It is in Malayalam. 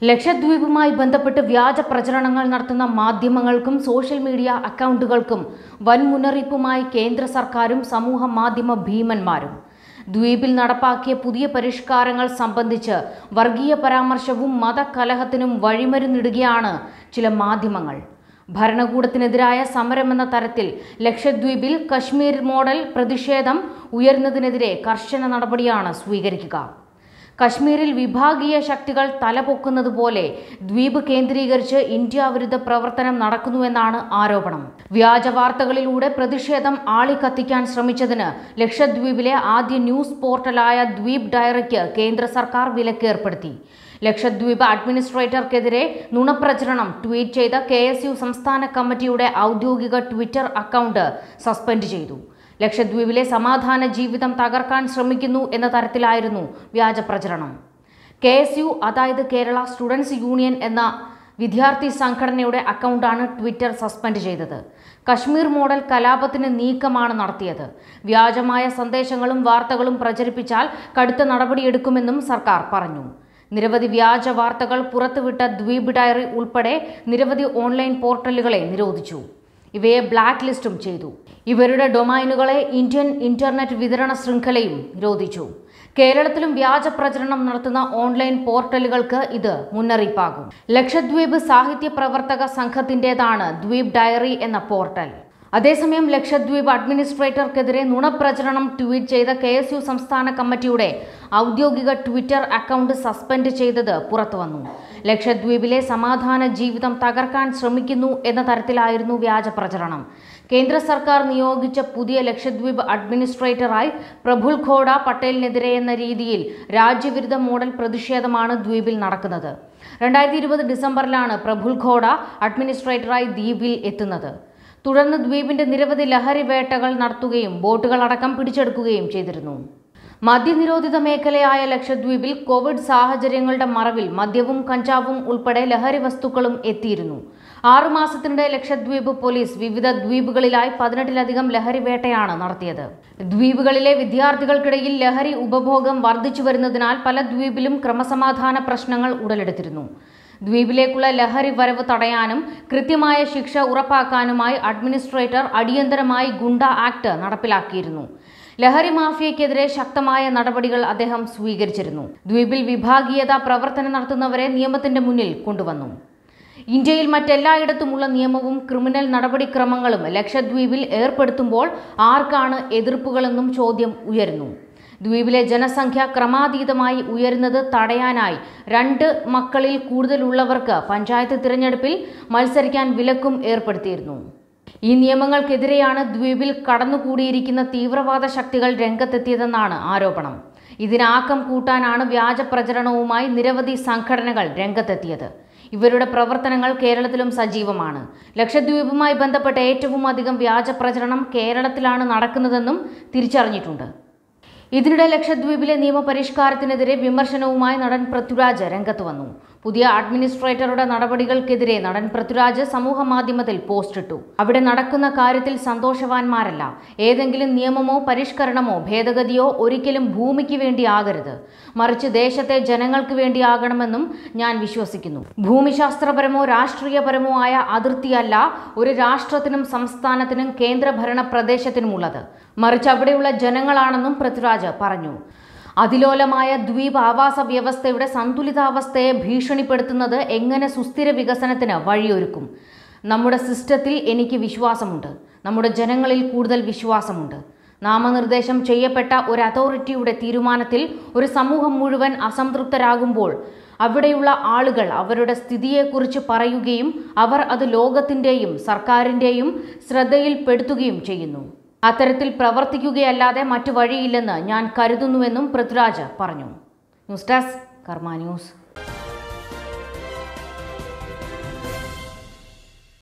ലക്ഷദ്വീപുമായി ബന്ധപ്പെട്ട് വ്യാജ പ്രചരണങ്ങൾ നടത്തുന്ന മാധ്യമങ്ങൾക്കും സോഷ്യൽ മീഡിയ അക്കൗണ്ടുകൾക്കും വൻ മുന്നറിയിപ്പുമായി കേന്ദ്ര സർക്കാരും സമൂഹ മാധ്യമ ഭീമന്മാരും ദ്വീപിൽ നടപ്പാക്കിയ പുതിയ പരിഷ്കാരങ്ങൾ സംബന്ധിച്ച് വർഗീയ പരാമർശവും മതകലഹത്തിനും വഴിമരുന്നിടുകയാണ് ചില മാധ്യമങ്ങൾ ഭരണകൂടത്തിനെതിരായ സമരമെന്ന തരത്തിൽ ലക്ഷദ്വീപിൽ കശ്മീർ മോഡൽ പ്രതിഷേധം ഉയർന്നതിനെതിരെ കർശന നടപടിയാണ് സ്വീകരിക്കുക കശ്മീരിൽ വിഭാഗീയ ശക്തികൾ തലപൊക്കുന്നത് പോലെ ദ്വീപ് കേന്ദ്രീകരിച്ച് ഇന്ത്യ വിരുദ്ധ പ്രവർത്തനം നടക്കുന്നുവെന്നാണ് ആരോപണം വ്യാജ വാർത്തകളിലൂടെ പ്രതിഷേധം ആളിക്കത്തിക്കാൻ ശ്രമിച്ചതിന് ലക്ഷദ്വീപിലെ ആദ്യ ന്യൂസ് പോർട്ടലായ ദ്വീപ് ഡയറിക്ക് കേന്ദ്ര സർക്കാർ വിലക്കേർപ്പെടുത്തി ലക്ഷദ്വീപ് അഡ്മിനിസ്ട്രേറ്റർക്കെതിരെ നുണപ്രചരണം ട്വീറ്റ് ചെയ്ത കെ സംസ്ഥാന കമ്മിറ്റിയുടെ ഔദ്യോഗിക ട്വിറ്റർ അക്കൗണ്ട് സസ്പെൻഡ് ചെയ്തു ലക്ഷദ്വീപിലെ സമാധാന ജീവിതം തകർക്കാൻ ശ്രമിക്കുന്നു എന്ന തരത്തിലായിരുന്നു വ്യാജ പ്രചരണം കെ എസ് യു അതായത് കേരള സ്റ്റുഡൻസ് യൂണിയൻ എന്ന വിദ്യാർത്ഥി സംഘടനയുടെ അക്കൗണ്ടാണ് ട്വിറ്റർ സസ്പെൻഡ് ചെയ്തത് കശ്മീർ മോഡൽ കലാപത്തിന് നീക്കമാണ് നടത്തിയത് വ്യാജമായ സന്ദേശങ്ങളും വാർത്തകളും പ്രചരിപ്പിച്ചാൽ കടുത്ത നടപടിയെടുക്കുമെന്നും സർക്കാർ പറഞ്ഞു നിരവധി വ്യാജ വാർത്തകൾ പുറത്തുവിട്ട ദ്വീപ് ഡയറി ഉൾപ്പെടെ നിരവധി ഓൺലൈൻ പോർട്ടലുകളെ നിരോധിച്ചു ഇവയെ ബ്ലാക്ക് ലിസ്റ്റും ചെയ്തു ഇവരുടെ ഡൊമൈനുകളെ ഇന്ത്യൻ ഇന്റർനെറ്റ് വിതരണ ശൃംഖലയും നിരോധിച്ചു കേരളത്തിലും വ്യാജ പ്രചരണം നടത്തുന്ന ഓൺലൈൻ പോർട്ടലുകൾക്ക് ഇത് മുന്നറിയിപ്പാകും ലക്ഷദ്വീപ് സാഹിത്യ പ്രവർത്തക സംഘത്തിൻ്റെതാണ് ദ്വീപ് ഡയറി എന്ന പോർട്ടൽ അതേസമയം ലക്ഷദ്വീപ് അഡ്മിനിസ്ട്രേറ്റർക്കെതിരെ നുണപ്രചരണം ട്വീറ്റ് ചെയ്ത കെ എസ് യു സംസ്ഥാന കമ്മിറ്റിയുടെ ഔദ്യോഗിക ട്വിറ്റർ അക്കൗണ്ട് സസ്പെൻഡ് ചെയ്തത് പുറത്തുവന്നു ലക്ഷദ്വീപിലെ സമാധാന ജീവിതം തകർക്കാൻ ശ്രമിക്കുന്നു എന്ന തരത്തിലായിരുന്നു വ്യാജ പ്രചരണം കേന്ദ്ര സർക്കാർ നിയോഗിച്ച പുതിയ ലക്ഷദ്വീപ് അഡ്മിനിസ്ട്രേറ്ററായി പ്രഫുൽ ഖോഡ പട്ടേലിനെതിരെ എന്ന രീതിയിൽ രാജ്യവിരുദ്ധ മോഡൽ പ്രതിഷേധമാണ് ദ്വീപിൽ നടക്കുന്നത് രണ്ടായിരത്തി ഇരുപത് ഡിസംബറിലാണ് പ്രഫുൽ ഖോഡ അഡ്മിനിസ്ട്രേറ്ററായി ദ്വീപിൽ എത്തുന്നത് തുടർന്ന് ദ്വീപിന്റെ നിരവധി ലഹരി വേട്ടകൾ നടത്തുകയും ബോട്ടുകളടക്കം പിടിച്ചെടുക്കുകയും ചെയ്തിരുന്നു മദ്യനിരോധിത മേഖലയായ ലക്ഷദ്വീപിൽ കോവിഡ് സാഹചര്യങ്ങളുടെ മറവിൽ മദ്യവും കഞ്ചാവും ഉൾപ്പെടെ ലഹരി വസ്തുക്കളും എത്തിയിരുന്നു ആറുമാസത്തിനിടെ ലക്ഷദ്വീപ് പോലീസ് വിവിധ ദ്വീപുകളിലായി പതിനെട്ടിലധികം ലഹരി വേട്ടയാണ് നടത്തിയത് ദ്വീപുകളിലെ വിദ്യാർത്ഥികൾക്കിടയിൽ ലഹരി ഉപഭോഗം വർദ്ധിച്ചു വരുന്നതിനാൽ പല ദ്വീപിലും ക്രമസമാധാന പ്രശ്നങ്ങൾ ഉടലെടുത്തിരുന്നു ദ്വീപിലേക്കുള്ള ലഹരി വരവ് തടയാനും കൃത്യമായ ശിക്ഷ ഉറപ്പാക്കാനുമായി അഡ്മിനിസ്ട്രേറ്റർ അടിയന്തരമായി ഗുണ്ട ആക്ട് നടപ്പിലാക്കിയിരുന്നു ലഹരി മാഫിയയ്ക്കെതിരെ ശക്തമായ നടപടികൾ അദ്ദേഹം സ്വീകരിച്ചിരുന്നു ദ്വീപിൽ വിഭാഗീയത പ്രവർത്തനം നടത്തുന്നവരെ നിയമത്തിന്റെ മുന്നിൽ കൊണ്ടുവന്നു ഇന്ത്യയിൽ മറ്റെല്ലായിടത്തുമുള്ള നിയമവും ക്രിമിനൽ നടപടിക്രമങ്ങളും ലക്ഷദ്വീപിൽ ഏർപ്പെടുത്തുമ്പോൾ ആർക്കാണ് എതിർപ്പുകളെന്നും ചോദ്യം ഉയരുന്നു ദ്വീപിലെ ജനസംഖ്യ ക്രമാതീതമായി ഉയരുന്നത് തടയാനായി രണ്ട് മക്കളിൽ കൂടുതലുള്ളവർക്ക് പഞ്ചായത്ത് തിരഞ്ഞെടുപ്പിൽ മത്സരിക്കാൻ വിലക്കും ഏർപ്പെടുത്തിയിരുന്നു ഈ നിയമങ്ങൾക്കെതിരെയാണ് ദ്വീപിൽ കടന്നുകൂടിയിരിക്കുന്ന തീവ്രവാദ ശക്തികൾ രംഗത്തെത്തിയതെന്നാണ് ആരോപണം ഇതിനാക്കം കൂട്ടാനാണ് വ്യാജ പ്രചരണവുമായി നിരവധി സംഘടനകൾ രംഗത്തെത്തിയത് ഇവരുടെ പ്രവർത്തനങ്ങൾ കേരളത്തിലും സജീവമാണ് ലക്ഷദ്വീപുമായി ബന്ധപ്പെട്ട ഏറ്റവും അധികം വ്യാജ പ്രചരണം കേരളത്തിലാണ് നടക്കുന്നതെന്നും തിരിച്ചറിഞ്ഞിട്ടുണ്ട് ഇതിനിടെ ലക്ഷദ്വീപിലെ നിയമപരിഷ്കാരത്തിനെതിരെ വിമർശനവുമായി നടൻ പൃഥ്വിരാജ് രംഗത്ത് വന്നു പുതിയ അഡ്മിനിസ്ട്രേറ്ററുടെ നടപടികൾക്കെതിരെ നടൻ പൃഥ്വിരാജ് സമൂഹ മാധ്യമത്തിൽ പോസ്റ്റിട്ടു അവിടെ നടക്കുന്ന കാര്യത്തിൽ സന്തോഷവാന്മാരല്ല ഏതെങ്കിലും നിയമമോ പരിഷ്കരണമോ ഭേദഗതിയോ ഒരിക്കലും ഭൂമിക്ക് വേണ്ടി ആകരുത് മറിച്ച് ദേശത്തെ ജനങ്ങൾക്ക് വേണ്ടിയാകണമെന്നും ഞാൻ വിശ്വസിക്കുന്നു ഭൂമിശാസ്ത്രപരമോ രാഷ്ട്രീയപരമോ ആയ അതിർത്തിയല്ല ഒരു രാഷ്ട്രത്തിനും സംസ്ഥാനത്തിനും കേന്ദ്രഭരണ പ്രദേശത്തിനുമുള്ളത് മറിച്ച് അവിടെയുള്ള ജനങ്ങളാണെന്നും പൃഥ്വിരാജ് പറഞ്ഞു അതിലോലമായ ദ്വീപ് ആവാസ വ്യവസ്ഥയുടെ സന്തുലിതാവസ്ഥയെ ഭീഷണിപ്പെടുത്തുന്നത് എങ്ങനെ സുസ്ഥിര വികസനത്തിന് വഴിയൊരുക്കും നമ്മുടെ സിസ്റ്റത്തിൽ എനിക്ക് വിശ്വാസമുണ്ട് നമ്മുടെ ജനങ്ങളിൽ കൂടുതൽ വിശ്വാസമുണ്ട് നാമനിർദ്ദേശം ചെയ്യപ്പെട്ട ഒരു അതോറിറ്റിയുടെ തീരുമാനത്തിൽ ഒരു സമൂഹം മുഴുവൻ അസംതൃപ്തരാകുമ്പോൾ അവിടെയുള്ള ആളുകൾ അവരുടെ സ്ഥിതിയെക്കുറിച്ച് പറയുകയും അവർ അത് ലോകത്തിൻ്റെയും സർക്കാരിൻ്റെയും ശ്രദ്ധയിൽപ്പെടുത്തുകയും ചെയ്യുന്നു അത്തരത്തിൽ പ്രവർത്തിക്കുകയല്ലാതെ മറ്റു വഴിയില്ലെന്ന് ഞാൻ കരുതുന്നുവെന്നും പൃഥ്വിരാജ് പറഞ്ഞു ന്യൂസ് ഡെസ്ക് കർമ്മ ന്യൂസ്